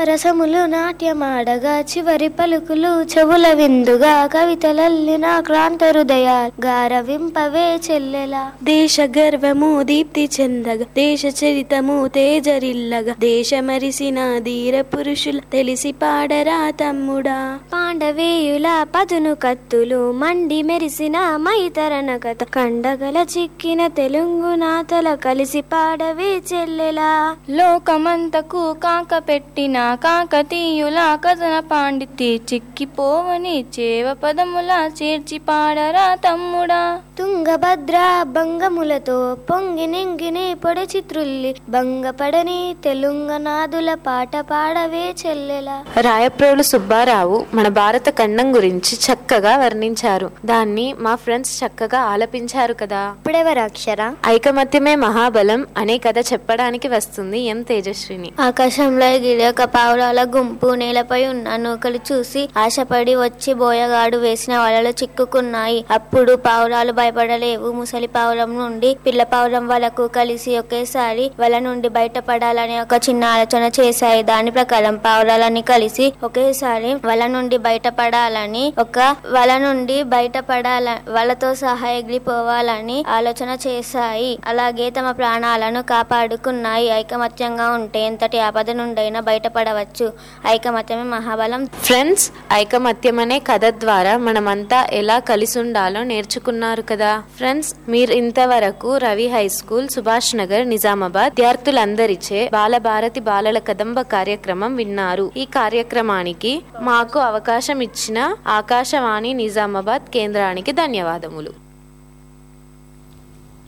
రసములు నాట్యమాడగా చివరి పలుకులు చెవుల విందుగా కవితలల్లిన క్రాంత హృదయ గారవింపవే చెల్లెలా దేశ గర్వము దీప్తి చెందగా దేశ చరితము తేజరిల్లగా దేశ మరిసిన ధీర పురుషుల తెలిసి పాడరా తమ్ముడా పాండవేయుల పదును కత్తులు మండి మెరిసిన మైతరణ కథ కండగల చిక్కిన తెలుగు నాతల కలిసి పాడవే చెల్లెలా లోకమంతకు కాక పెట్టిన కాకతీయుల కథన పాండితి చిక్కిపోవని చేవ పదముల చేర్చి పాడరా తమ్ముడా తుంగభద్ర భంగములతో పొంగి నింగిని పొడి చిత్రుల్లి భంగపడని తెలుంగనాదుల పాట పాడవే చెల్లెలా రాయప్రోలు సుబ్బారావు మన భారత ఖండం గురించి చక్కగా వర్ణించారు దాన్ని మా ఫ్రెండ్స్ చక్కగా ఆలపించారు కదా ఇప్పుడెవరు అక్షర ఐకమత్యమే మహాబలం అనే కథ చెప్పడానికి వస్తుంది ఎం తేజస్విని ఆకాశంలో ఎగిరే ఒక పావురాల గుంపు నేలపై ఉన్న నూకలు చూసి ఆశపడి వచ్చి బోయగాడు వేసిన వలలో చిక్కుకున్నాయి అప్పుడు పావురాలు భయపడలేవు ముసలి పావురం నుండి పిల్ల పావురం వలకు కలిసి ఒకేసారి వల నుండి బయటపడాలని ఒక చిన్న ఆలోచన చేశాయి దాని ప్రకారం పావురాలన్నీ కలిసి ఒకేసారి వల నుండి బయటపడాలని ఒక వల నుండి బయటపడాల వలతో సహా ఎగిరిపోవాలని ఆలోచన చేశాయి అలాగే తమ ప్రాణాలను కాపాడుకున్నాయి ఐకమత్యంగా ఉంటే ఎంతటి ఆపద నుండైనా బయటపడవచ్చు ఐకమత్యమే మహాబలం ఫ్రెండ్స్ ఐకమత్యం అనే కథ ద్వారా మనమంతా ఎలా కలిసి ఉండాలో నేర్చుకున్నారు కదా ఫ్రెండ్స్ మీరు ఇంతవరకు రవి హై స్కూల్ సుభాష్ నగర్ నిజామాబాద్ విద్యార్థులందరిచే బాలభారతి బాలల కదంబ కార్యక్రమం విన్నారు ఈ కార్యక్రమానికి మాకు అవకాశం ఇచ్చిన ఆకాశవాణి నిజామాబాద్ కేంద్రానికి ధన్యవాదములు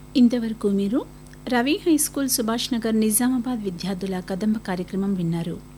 ఇంతవరకు మీరు రవి హై స్కూల్ సుభాష్ నగర్ నిజామాబాద్ విద్యార్థుల కదంబ కార్యక్రమం విన్నారు